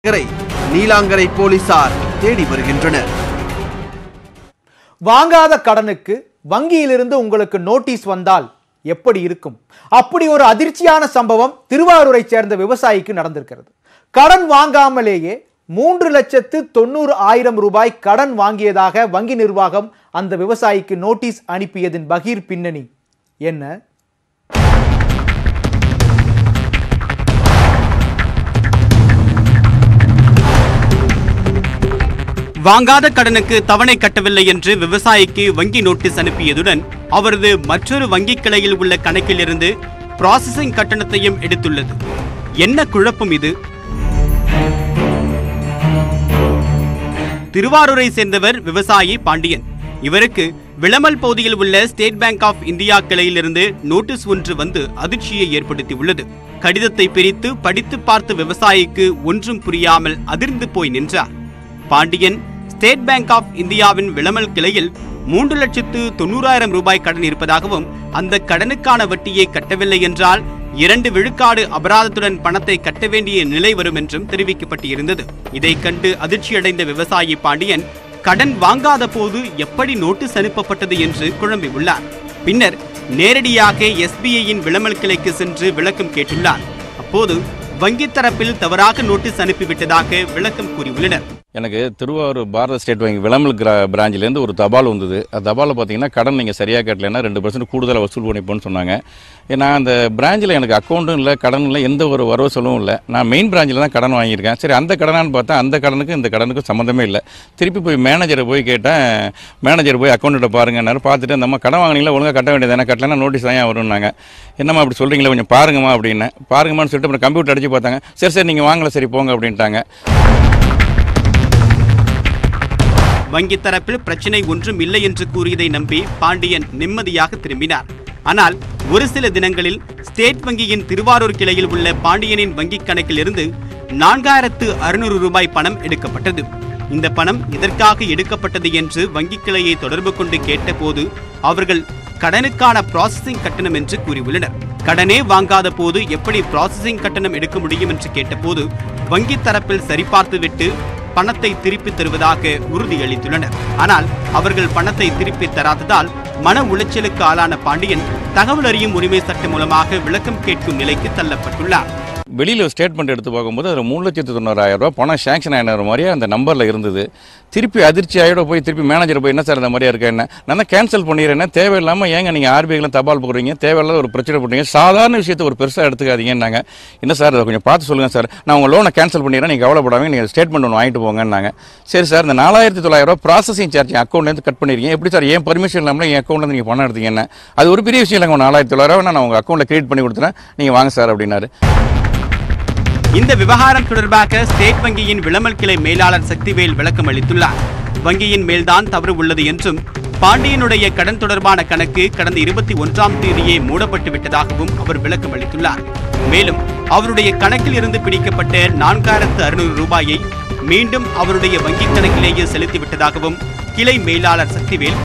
நகரை நீலாங்கரை போலீசார் தேடி வருகின்றனர் வாங்காத கடனுக்கு வங்கியிலிருந்து உங்களுக்கு நோட்டீஸ் வந்தால் எப்படி இருக்கும் அப்படி ஒரு அதிர்ச்சியான சம்பவம் திருவாரூரை சேர்ந்த விவசாயிக்கு நடந்திருக்கிறது கடன் வாங்காமலேயே மூன்று லட்சத்து தொண்ணூறு ஆயிரம் ரூபாய் கடன் வாங்கியதாக வங்கி நிர்வாகம் அந்த விவசாயிக்கு நோட்டீஸ் அனுப்பியதின் பகீர் பின்னணி என்ன வாங்காத கடனுக்கு தவணை கட்டவில்லை என்று விவசாயிக்கு வங்கி நோட்டீஸ் அனுப்பியதுடன் அவரது மற்றொரு வங்கிக் கிளையில் உள்ள கணக்கிலிருந்து ப்ராசஸிங் கட்டணத்தையும் எடுத்துள்ளது என்ன குழப்பம் இது திருவாரூரை சேர்ந்தவர் விவசாயி பாண்டியன் இவருக்கு விளமல் பகுதியில் உள்ள ஸ்டேட் பேங்க் ஆஃப் இந்தியா கிளையிலிருந்து நோட்டீஸ் ஒன்று வந்து அதிர்ச்சியை ஏற்படுத்தியுள்ளது கடிதத்தை பிரித்து படித்து பார்த்த விவசாயிக்கு ஒன்றும் புரியாமல் அதிர்ந்து போய் நின்றார் பாண்டியன் ஸ்டேட் பேங்க் ஆஃப் இந்தியாவின் விளமல் கிளையில் மூன்று லட்சத்து தொண்ணூறாயிரம் ரூபாய் கடன் இருப்பதாகவும் அந்த கடனுக்கான வட்டியை கட்டவில்லை என்றால் இரண்டு விழுக்காடு அபராதத்துடன் பணத்தை கட்ட வேண்டிய நிலை வரும் என்றும் தெரிவிக்கப்பட்டிருந்தது இதைக் கண்டு அதிர்ச்சியடைந்த விவசாயி பாண்டியன் கடன் வாங்காத போது எப்படி நோட்டீஸ் அனுப்பப்பட்டது என்று குழம்பியுள்ளார் பின்னர் நேரடியாக எஸ்பிஐயின் விளமல் கிளைக்கு சென்று விளக்கம் கேட்டுள்ளார் அப்போது வங்கி தரப்பில் தவறாக நோட்டீஸ் அனுப்பிவிட்டதாக விளக்கம் கூறியுள்ளனர் எனக்கு திருவாரூர் பாரத ஸ்டேட் வங்கி விளம்பல் கிரா பிரான்ச்சிலேருந்து ஒரு தபால் வந்தது அந்த தபாலில் பார்த்தீங்கன்னா கடன் நீங்கள் சரியாக கட்டலைன்னா ரெண்டு பர்சன்ட் கூடுதலாக வசூல் பண்ணிப்போன்னு சொன்னாங்க நான் அந்த பிரான்ச்சில் எனக்கு அக்கௌண்ட்டும் இல்லை கடன் இல்லை எந்த ஒரு வரவு செலவும் இல்லை நான் மெயின் பிரான்ச்சில் தான் கடன் வாங்கியிருக்கேன் சரி அந்த கடனான்னு பார்த்தா அந்த கடனுக்கு இந்த கடனுக்கு சம்மந்தமே இல்லை திருப்பி போய் மேனேஜரை போய் கேட்டேன் மேனேஜர் போய் அக்கௌண்ட்டை பாருங்கன்னாரு பார்த்துட்டு அந்த அம்மா கடன் வாங்கினீங்களா ஒழுங்காக கட்ட வேண்டியது என்ன கட்டலைன்னா நோட்டீஸ் தான் வரும்னாங்க என்னம்மா அப்படி சொல்கிறீங்களா கொஞ்சம் பாருங்கம்மா அப்படின்னு பாருங்கம்மான்னு சொல்லிட்டு அப்புறம் கம்ப்யூட்டர் அடிச்சு பார்த்தாங்க சரி சரி நீங்கள் வாங்கல சரி போங்க அப்படின்ட்டாங்க வங்கி தரப்பில் பிரச்சனை ஒன்றும் இல்லை என்று கூறியதை நம்பி பாண்டியன் நிம்மதியாக திரும்பினார் ஆனால் ஒரு சில தினங்களில் ஸ்டேட் வங்கியின் திருவாரூர் கிளையில் உள்ள பாண்டியனின் வங்கிக் கணக்கில் இருந்து நான்காயிரத்து அறுநூறு ரூபாய் பணம் எடுக்கப்பட்டது இந்த பணம் எதற்காக எடுக்கப்பட்டது என்று வங்கிக் கிளையை தொடர்பு கொண்டு கேட்டபோது அவர்கள் கடனுக்கான ப்ராசஸிங் கட்டணம் என்று கூறியுள்ளனர் கடனே வாங்காத போது எப்படி ப்ராசஸிங் கட்டணம் எடுக்க முடியும் என்று கேட்டபோது வங்கி தரப்பில் சரிபார்த்துவிட்டு பணத்தை திருப்பி தருவதாக உறுதியளித்துள்ளனர் ஆனால் அவர்கள் பணத்தை திருப்பி தராததால் மன உளைச்சலுக்கு ஆளான பாண்டியன் தகவல் அறியும் உரிமை சட்டம் மூலமாக விளக்கம் கேட்கும் நிலைக்கு தள்ளப்பட்டுள்ளார் வெளியில் ஸ்டேட்மெண்ட் எடுத்து பார்க்கும்போது அதில் மூணு லட்சத்து தொண்ணூறாயிரம் ரூபாய் பணம் சேங்ஷன் ஆகின மாதிரியே அந்த நம்பரில் இருந்தது திருப்பி அதிர்ச்சி ஆகிட போய் திருப்பி மேனேஜர் போய் என்ன சார் இந்த மாதிரியா இருக்கு என்ன நான் தான் கேன்சல் பண்ணிடுறேன் தேவையில்லாமல் ஏங்க நீங்கள் ஆர்பிஐலாம் தபால் போடுறீங்க தேவையில்லாத ஒரு பிரச்சனை பண்ணுறீங்க சாதாரண விஷயத்தை ஒரு பெருசாக எடுத்துக்காதீங்கன்னாங்க என்ன சார் அதை கொஞ்சம் பார்த்து சொல்லுங்கள் சார் நான் உங்கள் லோனை கேன்சல் பண்ணிடுறேன் நீங்கள் கவலைப்படாமல் நீங்கள் ஸ்டேட்மெண்ட் ஒன்று வாங்கிட்டு போங்கன்னாங்க சரி சார் இந்த நாலாயிரத்தி தொள்ளாயிரம் ரூபாய் ப்ராசஸிங் சார்ஜ் என் அக்கௌண்ட்லேருந்து கட் பண்ணிருக்கீங்க எப்படி சார் ஏன் பர்மிஷன் இல்லாமல் என் அக்கௌண்ட்லேருந்து நீங்கள் பணம் எடுத்தீங்க என்ன அது ஒரு பெரிய விஷயம் இல்லைங்க ஒரு நாலாயிரத்தி தொள்ளாயிரம் நான் உங்கள் அக்கௌண்ட்டில் கிரியேட் பண்ணி கொடுத்துறேன் நீங்கள் வாங்க சார் அப்படின்னாரு இந்த விவகாரம் தொடர்பாக ஸ்டேட் வங்கியின் விளமல் கிளை மேலாளர் சக்திவேல் விளக்கம் அளித்துள்ளார் வங்கியின் மேல்தான் தவறு உள்ளது என்றும் பாண்டியனுடைய கடன் தொடர்பான கணக்கு கடந்த இருபத்தி ஒன்றாம் தேதியே மூடப்பட்டு விட்டதாகவும் அவர் விளக்கம் அளித்துள்ளார் மேலும் அவருடைய கணக்கில் இருந்து பிடிக்கப்பட்ட நான்காயிரத்து அறுநூறு ரூபாயை மீண்டும் அவருடைய வங்கிக் கணக்கிலேயே செலுத்திவிட்டதாகவும் கிளை மேலாளர் சக்திவேல்